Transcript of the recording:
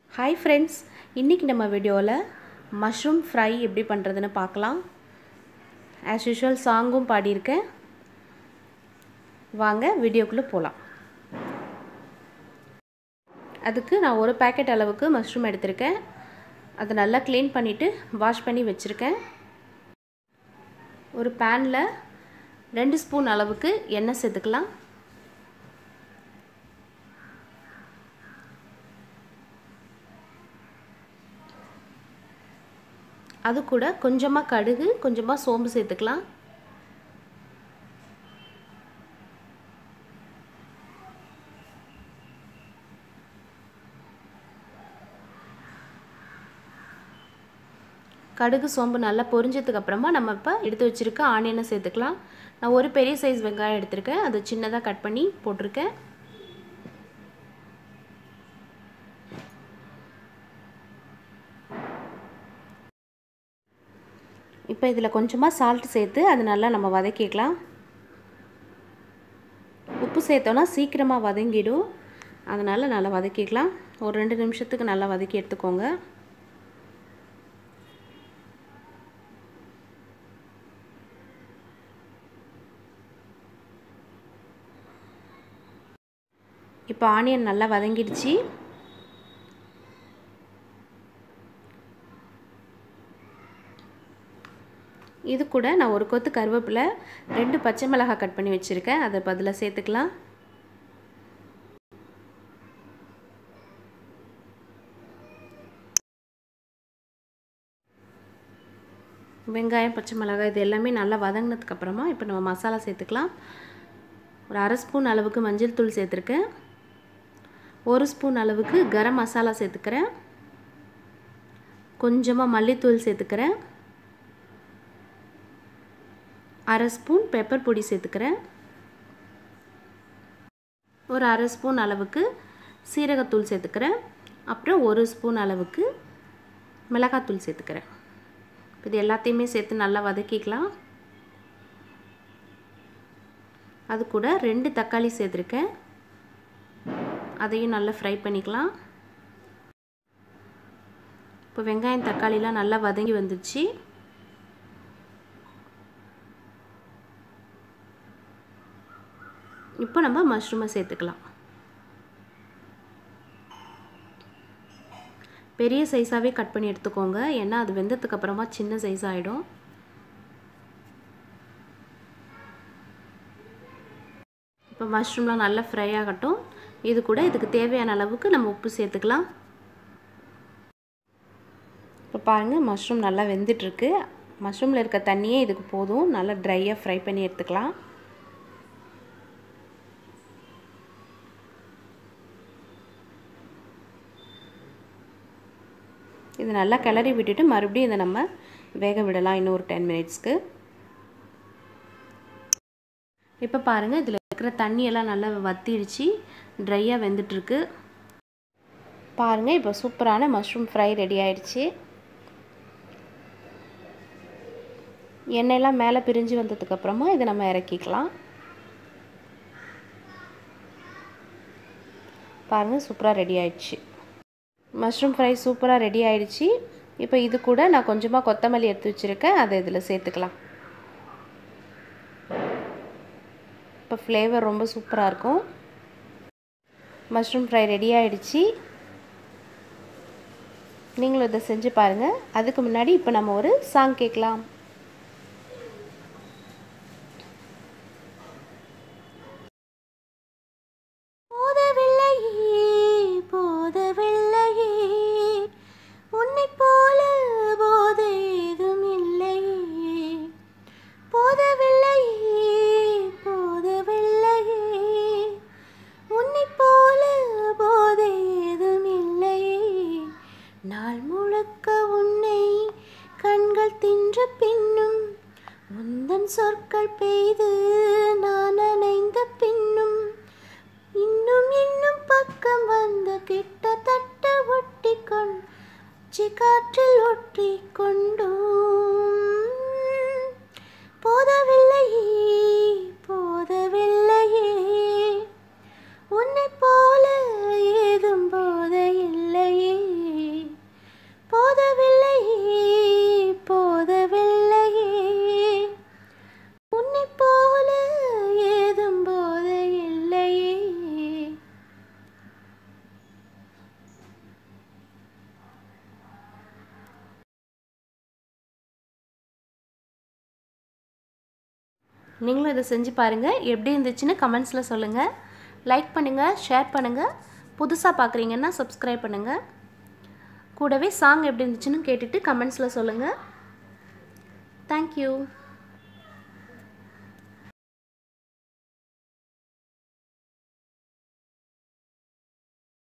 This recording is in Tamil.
ஹாய் ஃப்ரெண்ட்ஸ் இன்றைக்கி நம்ம வீடியோவில் மஷ்ரூம் ஃப்ரை எப்படி பண்ணுறதுன்னு பார்க்கலாம் ஆஸ் யூஷுவல் சாங்கும் பாடியிருக்கேன் வாங்க வீடியோக்குள்ளே போகலாம் அதுக்கு நான் ஒரு பேக்கெட் அளவுக்கு மஷ்ரூம் எடுத்திருக்கேன் அதை நல்லா க்ளீன் பண்ணிவிட்டு வாஷ் பண்ணி வச்சுருக்கேன் ஒரு பேனில் ரெண்டு ஸ்பூன் அளவுக்கு எண்ணெய் சேர்த்துக்கலாம் அது கூட கொஞ்சமாக கடுகு கொஞ்சமாக சோம்பு சேர்த்துக்கலாம் கடுகு சோம்பு நல்லா பொரிஞ்சதுக்கு அப்புறமா நம்ம இப்போ எடுத்து வச்சுருக்க ஆனியனை சேர்த்துக்கலாம் நான் ஒரு பெரிய சைஸ் வெங்காயம் எடுத்திருக்கேன் அதை சின்னதாக கட் பண்ணி போட்டிருக்கேன் இப்போ இதில் கொஞ்சமாக சால்ட் சேர்த்து அது நல்லா நம்ம வதக்கிக்கலாம் உப்பு சேர்த்தோன்னா சீக்கிரமாக வதங்கிடும் அதனால் நல்லா வதக்கிக்கலாம் ஒரு ரெண்டு நிமிஷத்துக்கு நல்லா வதக்கி எடுத்துக்கோங்க இப்போ ஆனியன் நல்லா வதங்கிடுச்சு இது கூட நான் ஒரு கொத்து கருவேப்பிலை ரெண்டு பச்சை மிளகாய் கட் பண்ணி வச்சுருக்கேன் அதை பதில் சேர்த்துக்கலாம் வெங்காயம் பச்சை மிளகாய் இது எல்லாமே நல்லா வதங்கினதுக்கப்புறமா இப்போ நம்ம மசாலா சேர்த்துக்கலாம் ஒரு அரை ஸ்பூன் அளவுக்கு மஞ்சள் தூள் சேர்த்துருக்கேன் ஒரு ஸ்பூன் அளவுக்கு கரம் மசாலா சேர்த்துக்கிறேன் கொஞ்சமாக மல்லித்தூள் சேர்த்துக்கிறேன் அரை ஸ்பூன் பெப்பர் பொடி சேர்த்துக்கிறேன் ஒரு அரை ஸ்பூன் அளவுக்கு சீரகத்தூள் சேர்த்துக்கிறேன் அப்புறம் ஒரு ஸ்பூன் அளவுக்கு மிளகாத்தூள் சேர்த்துக்கிறேன் இது எல்லாத்தையுமே சேர்த்து நல்லா வதக்கிக்கலாம் அது கூட ரெண்டு தக்காளி சேர்த்துருக்கேன் அதையும் நல்லா ஃப்ரை பண்ணிக்கலாம் இப்போ வெங்காயம் தக்காளிலாம் நல்லா வதங்கி வந்துடுச்சு இப்போ நம்ம மஷ்ரூமை சேர்த்துக்கலாம் பெரிய சைஸாகவே கட் பண்ணி எடுத்துக்கோங்க ஏன்னா அது வெந்ததுக்கு அப்புறமா சின்ன சைஸ் ஆகிடும் இப்போ மஷ்ரூம்லாம் நல்லா ஃப்ரை ஆகட்டும் இது கூட இதுக்கு தேவையான அளவுக்கு நம்ம உப்பு சேர்த்துக்கலாம் இப்போ பாருங்கள் மஷ்ரூம் நல்லா வெந்துட்டுருக்கு மஷ்ரூமில் இருக்க தண்ணியே இதுக்கு போதும் நல்லா ட்ரையாக ஃப்ரை பண்ணி எடுத்துக்கலாம் இது நல்லா கிளறி விட்டுட்டு மறுபடியும் இதை நம்ம வேக விடலாம் இன்னும் ஒரு டென் மினிட்ஸ்க்கு இப்போ பாருங்கள் இதில் இருக்கிற தண்ணியெல்லாம் நல்லா வத்திடுச்சு ட்ரையாக வெந்துட்டுருக்கு பாருங்கள் இப்போ சூப்பரான மஷ்ரூம் ஃப்ரை ரெடி ஆயிடுச்சு எண்ணெயெல்லாம் மேலே பிரிஞ்சு வந்ததுக்கப்புறமா இதை நம்ம இறக்கிக்கலாம் பாருங்கள் சூப்பராக ரெடி ஆயிடுச்சு மஷ்ரூம் ஃப்ரை சூப்பராக ரெடி ஆயிடுச்சு இப்போ இது கூட நான் கொஞ்சமாக கொத்தமல்லி எடுத்து வச்சுருக்கேன் அதை இதில் சேர்த்துக்கலாம் இப்போ ஃப்ளேவர் ரொம்ப சூப்பராக இருக்கும் மஷ்ரூம் ஃப்ரை ரெடி ஆகிடுச்சு நீங்களும் இதை செஞ்சு பாருங்கள் அதுக்கு முன்னாடி இப்போ நம்ம ஒரு சாங் கேட்கலாம் நாள் முழுக்க உன்னை கண்கள் தின்ற பின்னும் முந்தன் சொற்கள் பெய்து நான் அணைந்த பின்னும் இன்னும் இன்னும் பக்கம் வந்து கிட்டத்தட்ட ஒட்டி கொண்டு காற்றில் ஒட்டி கொண்டும் போதவில்லையே போதவில்லையே உன்னை போல ஏதும் போத இல்லையே நீங்களும் இதை செஞ்சு பாருங்கள் எப்படி இருந்துச்சுன்னு கமெண்ட்ஸில் சொல்லுங்கள் லைக் பண்ணுங்கள் ஷேர் பண்ணுங்கள் புதுசாக பார்க்குறீங்கன்னா சப்ஸ்கிரைப் பண்ணுங்கள் கூடவே சாங் எப்படி இருந்துச்சுன்னு கேட்டுட்டு கமெண்ட்ஸில் சொல்லுங்கள் தேங்க்யூ